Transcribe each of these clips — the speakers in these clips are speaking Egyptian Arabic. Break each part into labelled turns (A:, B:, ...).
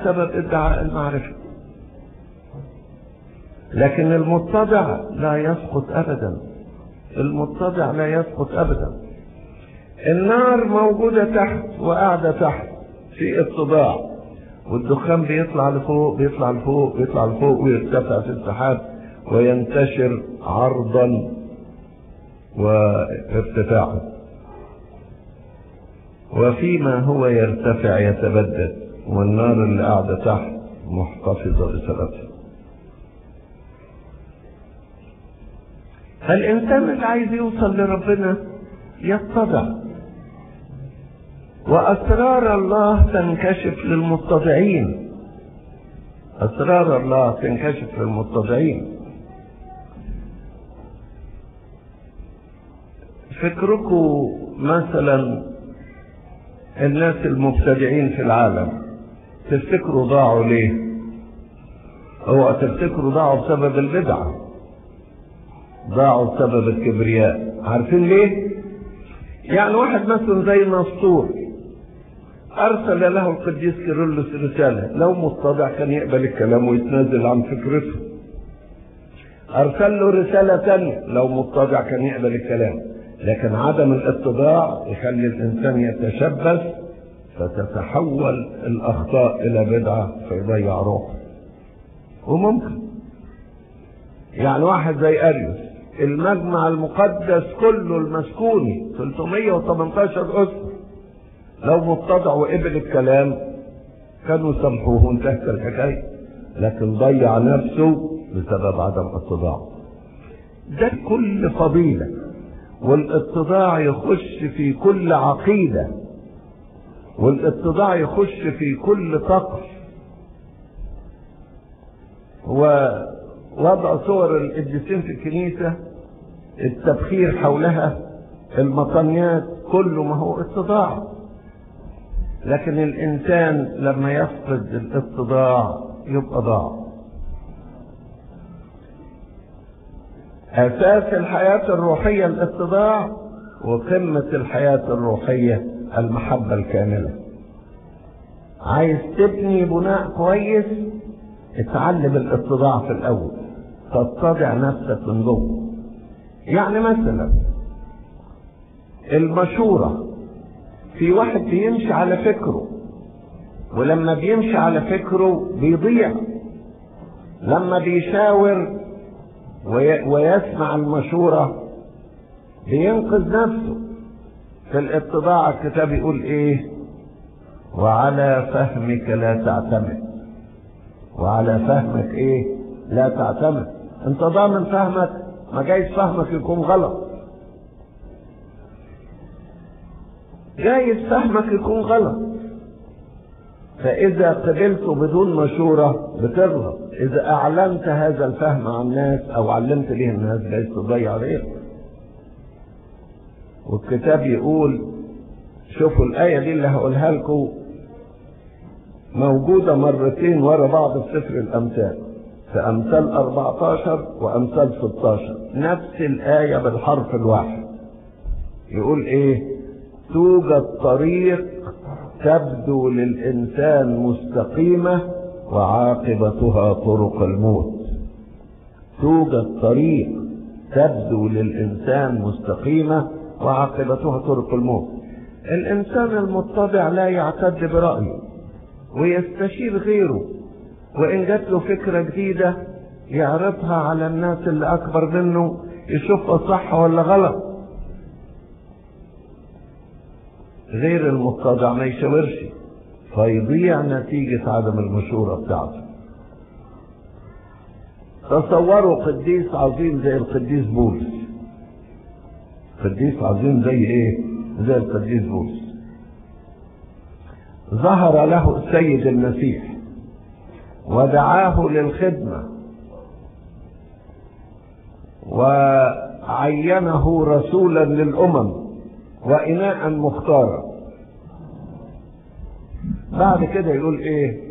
A: بسبب ادعاء المعرفة لكن المتضع لا يسقط ابدا المتضع لا يسقط ابدا النار موجودة تحت وقاعدة تحت في اتضاع والدخان بيطلع لفوق بيطلع لفوق بيطلع لفوق ويرتفع في السحاب وينتشر عرضا وارتفاعا وفيما هو يرتفع يتبدد والنار اللي قاعدة تحت محتفظة بسببها فالإنسان اللي عايز يوصل لربنا يتضع وأسرار الله تنكشف للمتضعين أسرار الله تنكشف للمتضعين فكركم مثلا الناس المبتدعين في العالم تفتكروا ضاعوا ليه هو تفتكروا ضاعوا بسبب البدعة ضاعوا بسبب الكبرياء عارفين ليه يعني واحد مثلا زي نسطور ارسل له القديس كيرلس رسالة لو متضع كان يقبل الكلام ويتنازل عن فكرته ارسل له رسالة تانية لو متضع كان يقبل الكلام لكن عدم الاتضاع يخلي الانسان يتشبث فتتحول الاخطاء الى بدعه فيضيع روحه وممكن يعني واحد زي اريوس المجمع المقدس كله المسكوني 318 اسر لو متضع وقبل الكلام كانوا سامحوه وانتهت الحكايه لكن ضيع نفسه بسبب عدم اتضاعه ده كل فضيله والاتضاع يخش في كل عقيدة والاتضاع يخش في كل طقس ووضع صور القديسين في الكنيسة التبخير حولها المطنيات كله ما هو اتضاع لكن الإنسان لما يفقد الاتضاع يبقى ضاع أساس الحياة الروحية الاتضاع وقمة الحياة الروحية المحبة الكاملة عايز تبني بناء كويس اتعلم الاتضاع في الأول تتضع نفسك من جوه يعني مثلا المشورة في واحد بيمشي على فكره ولما بيمشي على فكره بيضيع لما بيشاور ويسمع المشورة بينقذ نفسه في الاتضاع الكتاب يقول ايه وعلى فهمك لا تعتمد وعلى فهمك ايه لا تعتمد انت ضامن فهمك ما جايز فهمك يكون غلط جايز فهمك يكون غلط فإذا قبلته بدون مشورة بتغلط إذا أعلنت هذا الفهم عن الناس أو علمت ليه الناس جايز تضيع غيرك والكتاب يقول شوفوا الآية دي اللي هقولها لكم موجودة مرتين ورا بعض في سفر الأمثال في أمثال 14 وأمثال 16 نفس الآية بالحرف الواحد يقول إيه توجد طريق تبدو للإنسان مستقيمة وعاقبتها طرق الموت توجد طريق تبدو للإنسان مستقيمة وعاقبتها طرق الموت الإنسان المتضع لا يعتد برأيه ويستشير غيره وإن جات له فكرة جديدة يعرضها على الناس اللي أكبر منه يشوفها صح ولا غلط غير المتضع ما يشاورش فيضيع نتيجة عدم المشورة بتاعته تصوروا قديس عظيم زي القديس بولس قديس عظيم زي ايه زي القديس بولس ظهر له السيد المسيح ودعاه للخدمة وعينه رسولا للأمم وإناء مختارا بعد كده يقول ايه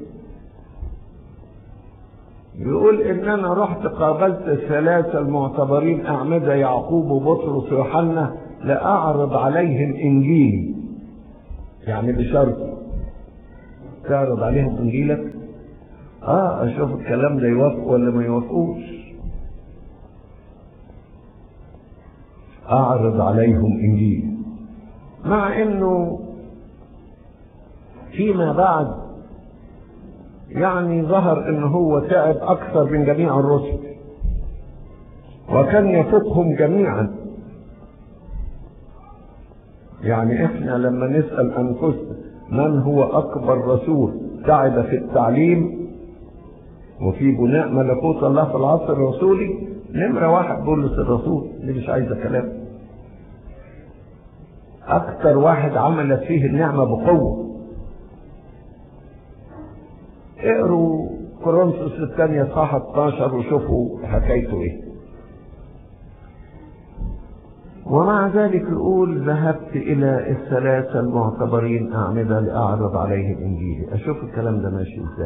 A: يقول ان انا رحت قابلت الثلاثة المعتبرين اعمدة يعقوب وبطرس ويوحنا لاعرض عليهم انجيلي يعني بشرط تعرض عليهم انجيلك اه اشوف الكلام ده يوافق ولا ما يوافقوش اعرض عليهم انجيل مع انه فيما بعد يعني ظهر ان هو تعب اكثر من جميع الرسل وكان يفوقهم جميعا يعني احنا لما نسال انفسنا من هو اكبر رسول تعب في التعليم وفي بناء ملكوت الله في العصر الرسولي نمره واحد بولس الرسول اللي مش عايزه كلام اكتر واحد عملت فيه النعمه بقوه اقروا كورنثوس الثانية صح 12 وشوفوا حكايته ايه ومع ذلك يقول ذهبت إلى الثلاثة المعتبرين أعمدة لأعرض عليهم إنجيلي أشوف الكلام ده ماشي إزاي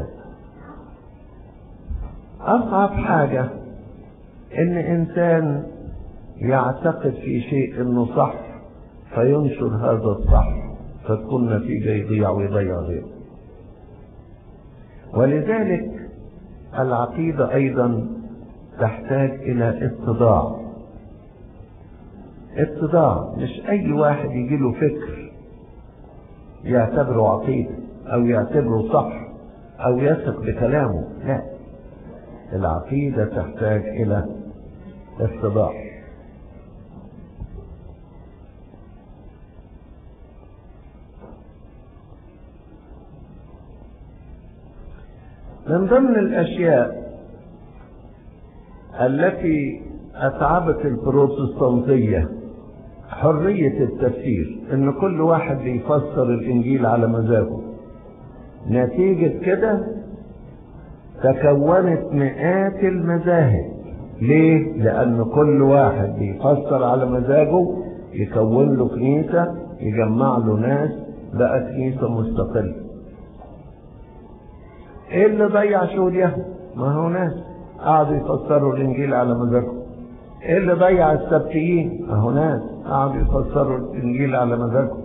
A: أصعب حاجة إن إنسان يعتقد في شيء إنه صح فينشر هذا الصح فتكون نتيجة يضيع ويضيع غيره ولذلك العقيدة أيضا تحتاج إلى اتضاع اتضاع مش أي واحد يجي له فكر يعتبره عقيدة أو يعتبره صح أو يثق بكلامه لا العقيدة تحتاج إلى اتضاع من ضمن الأشياء التي أتعبت البروتستانتية حرية التفسير إن كل واحد بيفسر الإنجيل على مزاجه نتيجة كده تكونت مئات المذاهب ليه؟ لأن كل واحد بيفسر على مزاجه يكون له كنيسة يجمع له ناس بقى كنيسة مستقلة ايه اللي ضيع شهود يهود ما هو ناس قعدوا يفسروا الانجيل على مزاجهم ايه اللي ضيع السبتيين ما هو ناس قعدوا يفسروا الانجيل على مزاجهم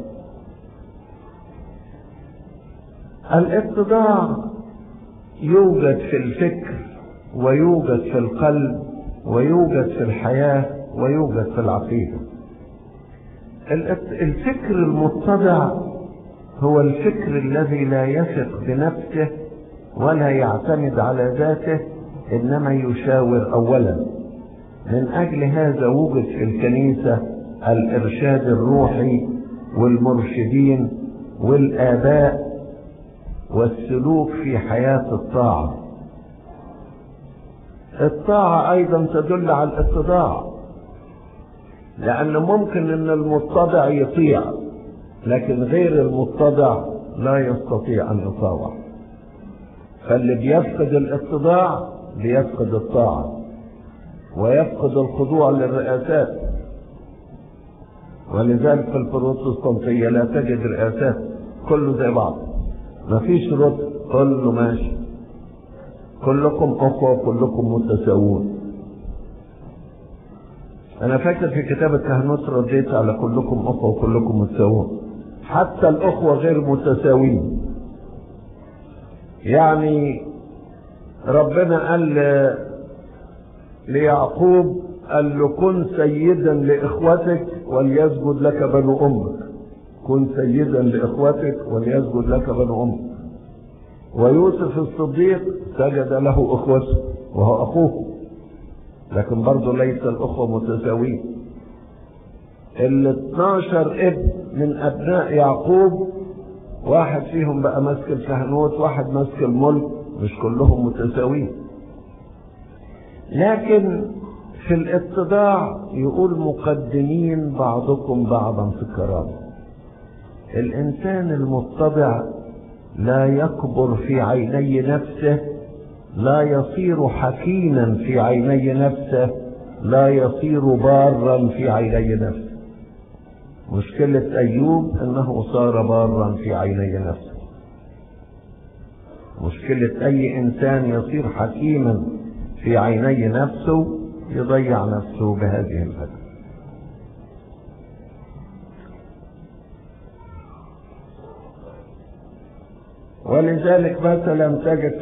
A: الاتضاع يوجد في الفكر ويوجد في القلب ويوجد في الحياة ويوجد في العقيدة الفكر المتضع هو الفكر الذي لا يثق بنفسه ولا يعتمد على ذاته انما يشاور اولا من اجل هذا وجد في الكنيسه الارشاد الروحي والمرشدين والاباء والسلوك في حياه الطاعه الطاعه ايضا تدل على الاتضاع لان ممكن ان المتضع يطيع لكن غير المتضع لا يستطيع ان يطاوع فاللي بيفقد الاتضاع بيفقد الطاعة ويفقد الخضوع للرئاسات ولذلك في البروتستانتية لا تجد رئاسات كله زي بعض مفيش رتب كله ماشي كلكم أخوة كلكم متساوون أنا فاكر في كتاب الكهنوت رديت على كلكم أخوة وكلكم متساوون حتى الأخوة غير متساوين يعني ربنا قال ليعقوب قال له كن سيدا لاخوتك وليسجد لك بنو امك كن سيدا لاخوتك وليسجد لك بنو امك ويوسف الصديق سجد له اخوته وهو اخوه لكن برضه ليس الاخوه متساويين ال 12 ابن من ابناء يعقوب واحد فيهم بقى ماسك الكهنوت واحد ماسك الملك مش كلهم متساويين لكن في الاتضاع يقول مقدمين بعضكم بعضا في الكرامة الإنسان المتضع لا يكبر في عيني نفسه لا يصير حكيما في عيني نفسه لا يصير بارا في عيني نفسه مشكلة أيوب أنه صار بارا في عيني نفسه مشكلة أي إنسان يصير حكيما في عيني نفسه يضيع نفسه بهذه الفترة ولذلك مثلا تجد